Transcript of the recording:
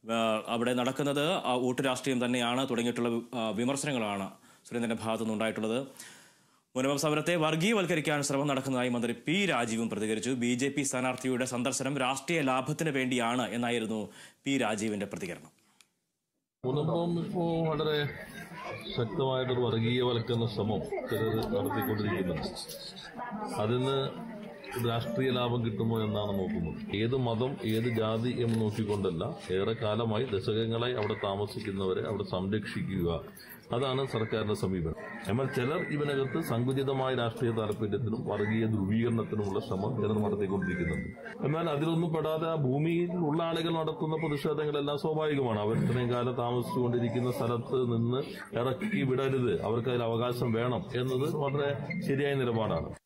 ആ, അവിടെ നടക്കുന്നത് ആ, വോട്ട് രാഷ്ട്രീയം തന്നെയാണ് തുടങ്ങിയിട്ടുള്ള ആ, വിമർശനങ്ങളാണ് സുരേന്ദ്രന്റെ ഭാഗത്തു നിന്നുണ്ടായിട്ടുള്ളത് മുനമ്പം സമരത്തെ വർഗീയവൽക്കരിക്കാൻ ശ്രമം നടക്കുന്നതായി മന്ത്രി പി രാജീവും പ്രതികരിച്ചു ബി ജെ പി സ്ഥാനാർത്ഥിയുടെ സന്ദർശനം രാഷ്ട്രീയ ലാഭത്തിന് വേണ്ടിയാണ് എന്നായിരുന്നു പി രാജീവിന്റെ പ്രതികരണം മുനമ്പം ഇപ്പോ വളരെ ശക്തമായിട്ടൊരു വർഗീയവൽക്കരണ ശ്രമം ചിലർ നടത്തിക്കൊണ്ടിരിക്കുന്നുണ്ട് അതിന് രാഷ്ട്രീയ ലാഭം കിട്ടുമോ എന്നാണ് നോക്കുന്നത് ഏത് മതം ഏത് ജാതി എന്ന് നോക്കിക്കൊണ്ടല്ല ഏറെ കാലമായി ദശകങ്ങളായി അവിടെ താമസിക്കുന്നവരെ അവിടെ സംരക്ഷിക്കുക അതാണ് സർക്കാരിന്റെ സമീപനം എന്നാൽ ചിലർ ഇതിനകത്ത് സങ്കുചിതമായ രാഷ്ട്രീയ താല്പര്യത്തിനും വർഗീയ ധ്രുവീകരണത്തിനുമുള്ള ശ്രമം ചിലർ നടത്തിക്കൊണ്ടിരിക്കുന്നുണ്ട് എന്നാൽ അതിലൊന്നും പെടാതെ ആ ഭൂമിയിൽ ഉള്ള ആളുകൾ നടത്തുന്ന പ്രതിഷേധങ്ങളെല്ലാം സ്വാഭാവികമാണ് അവർ ഇത്രയും കാലം താമസിച്ചുകൊണ്ടിരിക്കുന്ന സ്ഥലത്ത് നിന്ന് ഇറക്കി വിടരുത് അവർക്ക് അതിൽ അവകാശം വേണം എന്നത് വളരെ ശരിയായ നിലപാടാണ്